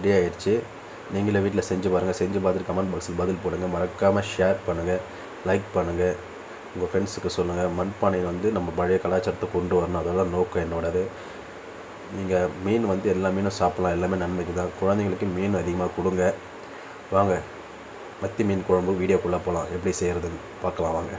ready ஆயிடுச்சு நீங்களே வீட்டில் செஞ்சு பாருங்கள் செஞ்சு பார்த்துட்டு கமெண்ட் பாக்ஸில் பதில் போடுங்க மறக்காமல் ஷேர் பண்ணுங்கள் லைக் பண்ணுங்கள் உங்கள் ஃப்ரெண்ட்ஸுக்கு சொல்லுங்கள் மண்பானை வந்து நம்ம பழைய கலாச்சாரத்தை கொண்டு வரணும் அதெல்லாம் நோக்கம் என்னோடது நீங்கள் மீன் வந்து எல்லா மீனும் சாப்பிட்லாம் எல்லாமே நன்மைக்கு தான் குழந்தைங்களுக்கு மீன் அதிகமாக கொடுங்க வாங்க மத்தி மீன் குழம்பு வீடியோக்குள்ளே போகலாம் எப்படி செய்கிறதுன்னு பார்க்கலாம் வாங்க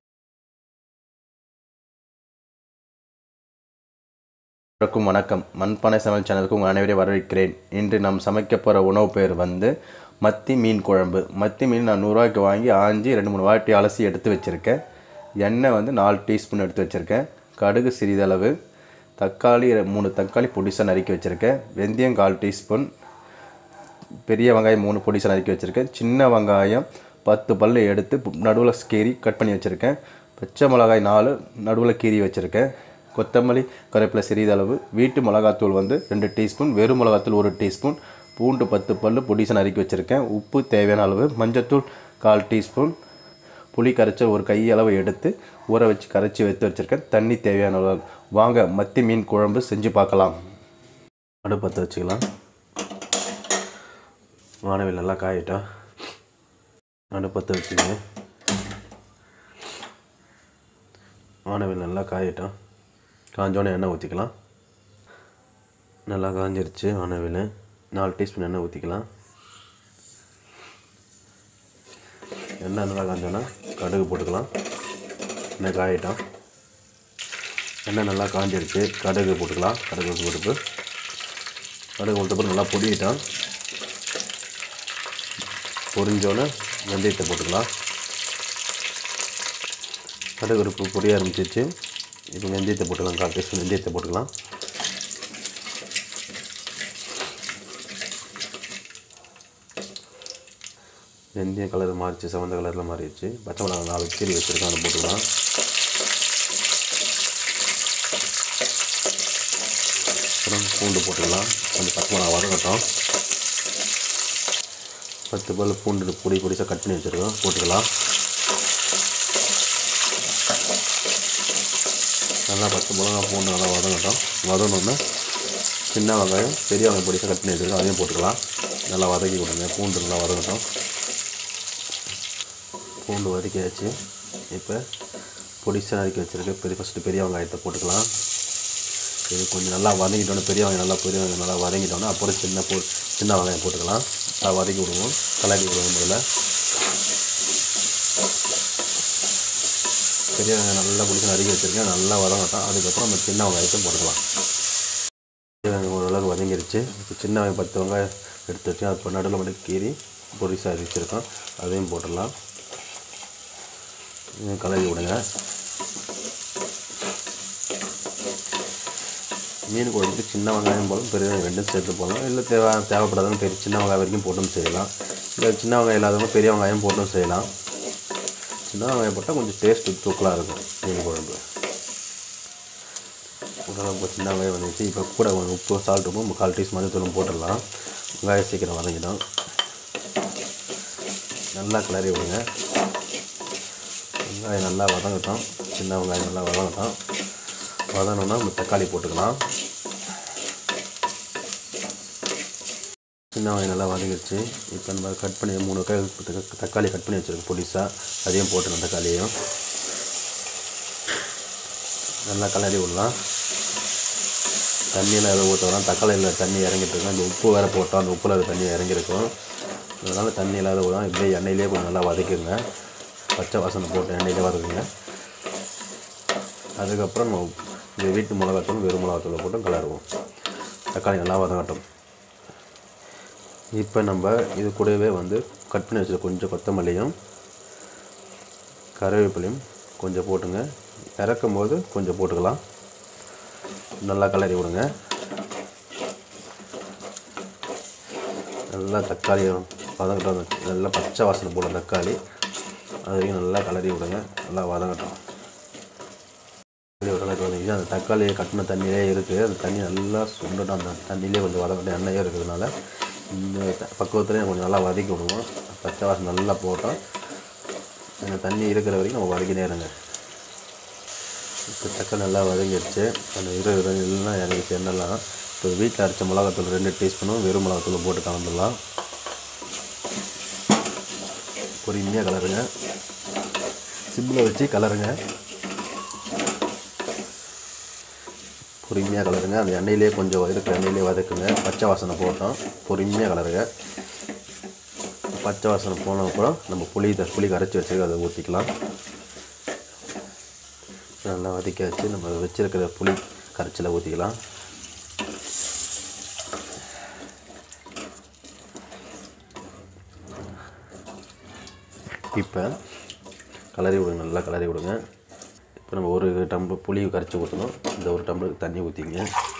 அனைவருக்கும் வணக்கம் மண்பானை சமையல் சேனலுக்கு உங்கள் அனைவரையும் வரவேற்கிறேன் இன்று நாம் சமைக்க போகிற உணவு பேர் வந்து மத்தி மீன் குழம்பு மத்தி மீன் நான் நூறுரூவாய்க்கு வாங்கி ஆஞ்சி ரெண்டு மூணு வாட்டி அலசி எடுத்து வச்சுருக்கேன் எண்ணெய் வந்து நாலு டீஸ்பூன் எடுத்து வச்சுருக்கேன் கடுகு சிறிதளவு தக்காளி ரெ- மூணு தக்காளி பொடிசாக நறுக்கி வச்சுருக்கேன் வெந்தயம் கால் டீஸ்பூன் பெரிய வெங்காயம் மூணு பொடிசாக நறுக்கி வச்சுருக்கேன் சின்ன வெங்காயம் பத்து பல்லு எடுத்து நடுவில் கீறி கட் பண்ணி வச்சுருக்கேன் பச்சை மிளகாய் நாலு நடுவில் கீறி வச்சுருக்கேன் கொத்தமல்லி கருவேப்பிலை சிறிதளவு வீட்டு மிளகாத்தூள் வந்து ரெண்டு டீஸ்பூன் வெறும் மிளகாத்தூள் ஒரு டீஸ்பூன் பூண்டு பத்து பல்லு பொடிசாக நறுக்கி வச்சுருக்கேன் உப்பு தேவையான அளவு மஞ்சத்தூள் கால் டீஸ்பூன் புளி கரைச்ச ஒரு கையளவு எடுத்து ஊற வச்சு கரைச்சி வைத்து வச்சுருக்கேன் தண்ணி தேவையான அளவு வாங்க மத்தி மீன் குழம்பு செஞ்சு பார்க்கலாம் அடுப்பத்தை வச்சுக்கலாம் வானவில் நல்லா காயட்டும் அடுப்பத்தை வச்சுங்க வானவில் நல்லா காயட்டும் காஞ்சோடனே எண்ணெய் ஊற்றிக்கலாம் நல்லா காஞ்சிருச்சு வானவில் நாலு டீஸ்பூன் எண்ணெய் ஊற்றிக்கலாம் எண்ணெய் நல்லா காஞ்சோன்னா கடுகு போட்டுக்கலாம் எண்ணெய் காயட்டும் எண்ணெய் நல்லா காஞ்சிருச்சு கடுகு போட்டுக்கலாம் கடுகு போட்டு கடுகு போட்ட பிறகு நல்லா பொடியிட்டோம் பொரிஞ்சோன்னே வெந்தயத்தை போட்டுக்கலாம் கடுகு உப்பு பொரிய ஆரம்பிச்சிருச்சு இப்போ வெந்தயத்தை போட்டுக்கலாம் கால் டீஸ்பூன் வெந்தயத்தை போட்டுக்கலாம் வெந்தய கலர் மாறிச்சு செவந்த கலரில் மாறிடுச்சு பச்சை மிளகாய் நாலு கீரி வச்சுருக்கோம் அதை போட்டுக்கலாம் அப்புறம் பூண்டு போட்டுக்கலாம் கொஞ்சம் பச்சை மிளகா வதங்கட்டும் பத்து பல் பூண்டு பொடி பொடிசாக கட் பண்ணி வச்சுருக்கோம் போட்டுக்கலாம் நல்லா பத்து மிளகா பூண்டு நல்லா வதங்கட்டும் வதங்கணுன்னா சின்ன வெங்காயம் பெரிய வெங்காயம் பொடிசாக கட் பண்ணி வச்சுருக்கோம் அதையும் போட்டுக்கலாம் நல்லா வதக்கி கொடுங்க பூண்டு நல்லா வதங்கட்டும் பூண்டு வதக்கியாச்சு இப்போ பொடிசாக நறுக்கி வச்சுருக்கேன் பெரிய ஃபஸ்ட்டு பெரிய வெங்காயத்தை போட்டுக்கலாம் இது கொஞ்சம் நல்லா வதங்கிட்டோன்னே பெரிய வெங்காயம் நல்லா பெரிய வெங்காயம் நல்லா வதங்கிட்டோன்னே அப்புறம் சின்ன போ சின்ன வெங்காயம் போட்டுக்கலாம் நல்லா வதக்கி விடுவோம் கலக்கி விடுவோம் முதல்ல பெரிய வெங்காயம் நல்லா பிடிச்சி நறுக்கி வச்சுருக்கேன் நல்லா வதங்கட்டும் அதுக்கப்புறம் நம்ம சின்ன வெங்காயத்தையும் போட்டுக்கலாம் பெரிய வெங்காயம் ஓரளவுக்கு வதங்கிருச்சு இப்போ சின்ன வெங்காயம் பத்து வெங்காயம் எடுத்து வச்சு அது நடுவில் மட்டும் கீறி பொரிசாக வச்சுருக்கோம் அதையும் போட்டுடலாம் இதையும் கலக்கி விடுங்க மீன் குழம்புக்கு சின்ன வெங்காயம் போதும் பெரிய வெங்காயம் ரெண்டும் சேர்த்து போடலாம் இல்லை தேவை தேவைப்படாதவங்க பெரிய சின்ன வெங்காயம் வரைக்கும் போட்டும் செய்யலாம் இல்லை சின்ன வெங்காயம் இல்லாதவங்க பெரிய வெங்காயம் போட்டும் செய்யலாம் சின்ன வெங்காயம் போட்டால் கொஞ்சம் டேஸ்ட்டு தூக்கலாக இருக்கும் மீன் குழம்பு ஓரளவுக்கு சின்ன வெங்காயம் வந்துச்சு இப்போ கூட கொஞ்சம் உப்பு சால்ட் உப்பு முக்கால் டீஸ்பூன் மஞ்சத்தூளும் போட்டுடலாம் வெங்காயம் சீக்கிரம் வதங்கிடும் நல்லா கிளறி விடுங்க வெங்காயம் நல்லா வதங்கட்டும் சின்ன வெங்காயம் நல்லா வதங்கட்டும் வதங்கினோன்னா நம்ம தக்காளி போட்டுக்கலாம் சின்ன வெங்காயம் நல்லா வதங்கிடுச்சு இப்போ நம்ம கட் பண்ணி மூணு கை தக்காளி கட் பண்ணி வச்சுருக்கோம் பொடிசாக அதையும் போட்டுருவோம் தக்காளியையும் நல்லா கலரி விடலாம் தண்ணியெல்லாம் எதுவும் ஊற்றலாம் தக்காளியில் தண்ணி இறங்கிட்டு இருக்கும் அந்த உப்பு வேறு போட்டோம் அந்த உப்பில் அது தண்ணி இறங்கியிருக்கும் அதனால் தண்ணி இல்லாத விடும் இப்படியே எண்ணெயிலே கொஞ்சம் நல்லா வதக்குங்க பச்சை வாசனை போட்டு எண்ணெயிலே வதக்குங்க அதுக்கப்புறம் நம்ம இந்த வீட்டு மிளகாத்தூள் வெறும் மிளகாத்தூளை போட்டு கலருவோம் தக்காளி நல்லா வதங்கட்டும் இப்போ நம்ம இது கூடவே வந்து கட் பண்ணி வச்சுருக்க கொஞ்சம் கொத்தமல்லியும் கருவேப்பிலையும் கொஞ்சம் போட்டுங்க இறக்கும் போது கொஞ்சம் போட்டுக்கலாம் நல்லா கலரி விடுங்க நல்லா தக்காளியும் வதங்கட்டும் நல்லா பச்சை வாசனை போட தக்காளி அதையும் நல்லா கலரி விடுங்க நல்லா வதங்கட்டும் ஓரளவுக்கு வதங்கி அந்த தக்காளி கட்டின தண்ணியிலே இருக்குது அந்த தண்ணி நல்லா சுண்டட்டும் அந்த தண்ணியிலே கொஞ்சம் வதங்கட்டும் எண்ணெயே இருக்கிறதுனால இந்த த- பக்குவத்துலேயே கொஞ்சம் நல்லா வதக்கி விடுவோம் பச்சை வாசனை நல்லா போட்டோம் அந்த தண்ணி இருக்கிற வரைக்கும் நம்ம வதக்கினே இருங்க இப்போ தக்காளி நல்லா வதங்கிடுச்சு அந்த இரு எல்லாம் இறங்கிச்சு எண்ணெய்லாம் இப்போ இப்போ வீட்டில் அரைச்ச மிளகாத்தூள் ரெண்டு டீஸ்பூனும் வெறும் மிளகாத்தூள் போட்டு கலந்துடலாம் பொறுமையாக கலருங்க சிம்மில் வச்சு கலருங்க பொறுமையாக கலருங்க அந்த எண்ணெயிலே கொஞ்சம் இருக்கிற எண்ணெயிலே வதக்குங்க பச்சை வாசனை போட்டோம் பொறுமையாக கலருங்க பச்சை வாசனை போன அப்புறம் நம்ம புளி த- புளி கரைச்சி வச்சுருக்க அதை ஊற்றிக்கலாம் நல்லா வதக்கி வச்சு நம்ம வச்சிருக்கிற புளி கரைச்சலை ஊற்றிக்கலாம் இப்போ கலரி விடுங்க நல்லா கலரி விடுங்க இப்போ நம்ம ஒரு டம்ளர் புளி கரைச்சி ஊற்றணும் இந்த ஒரு டம்ளருக்கு தண்ணி ஊற்றிங்க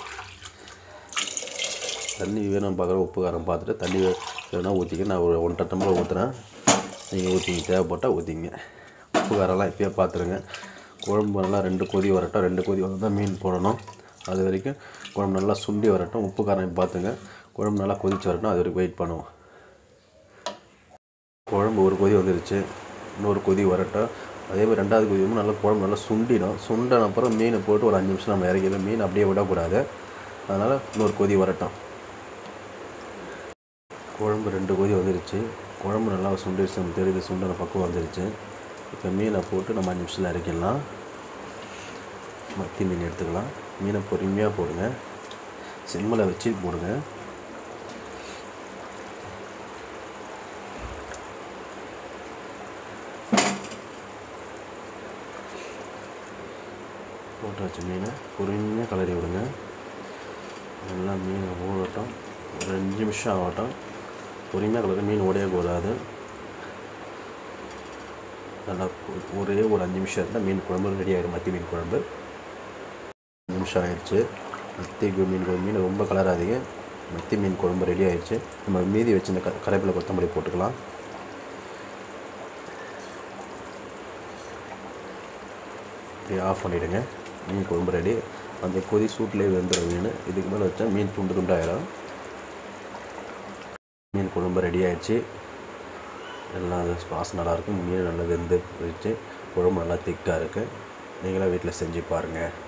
தண்ணி வேணும் பார்க்குற உப்பு காரம் பார்த்துட்டு தண்ணி வே- வேணும்னா ஊற்றிக்க நான் ஒரு ஒன்றரை டம்ளர் ஊற்றுறேன் நீங்கள் ஊற்றிங்க தேவைப்பட்டால் ஊற்றிங்க உப்பு காரம்லாம் இப்போயே பார்த்துருங்க குழம்பு நல்லா ரெண்டு கொதி வரட்டும் ரெண்டு கொதி வந்து தான் மீன் போடணும் அது வரைக்கும் குழம்பு நல்லா சுண்டி வரட்டும் உப்பு காரம் பார்த்துங்க குழம்பு நல்லா கொதிச்சு வரட்டும் அது வரைக்கும் வெயிட் பண்ணுவோம் குழம்பு ஒரு கொதி வந்துருச்சு இன்னொரு கொதி வரட்டும் அதே மாதிரி ரெண்டாவது கொதி வரும்போது நல்லா குழம்பு நல்லா சுண்டிடும் சுண்டின அப்புறம் மீனை போட்டு ஒரு அஞ்சு நிமிஷம் நம்ம இறக்கிடலாம் மீன் அப்படியே விடக்கூடாது அதனால் இன்னொரு கொதி வரட்டும் குழம்பு ரெண்டு கொதி வந்துருச்சு குழம்பு நல்லா சுண்டிருச்சு நம்ம தெரியுது சுண்டின பக்கம் வந்துருச்சு இப்போ மீனை போட்டு நம்ம அஞ்சு நிமிஷத்தில் இறக்கிடலாம் மத்தி மீன் எடுத்துக்கலாம் மீனை பொறுமையாக போடுங்க சிம்மில் வச்சு போடுங்க போட்டு வச்ச மீனை பொறுமையாக கலரி விடுங்க நல்லா மீனை ஊறட்டும் ஒரு அஞ்சு நிமிஷம் ஆகட்டும் பொறுமையாக கலரி மீன் உடையக்கூடாது நல்லா ஒ- ஒரே ஒரு அஞ்சு நிமிஷம் இருந்தால் மீன் குழம்பு ரெடி ஆகிடும் மத்தி மீன் குழம்பு அஞ்சு நிமிஷம் ஆயிடுச்சு மத்தி கு- மீன் குழம்பு மீன் ரொம்ப கலராதீங்க மத்தி மீன் குழம்பு ரெடி ஆயிடுச்சு நம்ம மீதி வச்சிருந்த க கரைப்பிலை கொத்தமல்லி போட்டுக்கலாம் இப்படி ஆஃப் பண்ணிவிடுங்க மீன் குழம்பு ரெடி அந்த கொதி சூட்லேயே வெந்துடும் மீன் இதுக்கு மேலே வச்சா மீன் துண்டு துண்டாயிரும் மீன் குழம்பு ரெடி ஆயிடுச்சு எல்லாம் அது வாசம் நல்லாயிருக்கும் மீன் நல்லா வெந்து போயிடுச்சு குழம்பு நல்லா திக்காக இருக்குது நீங்களும் வீட்டில் செஞ்சு பாருங்கள்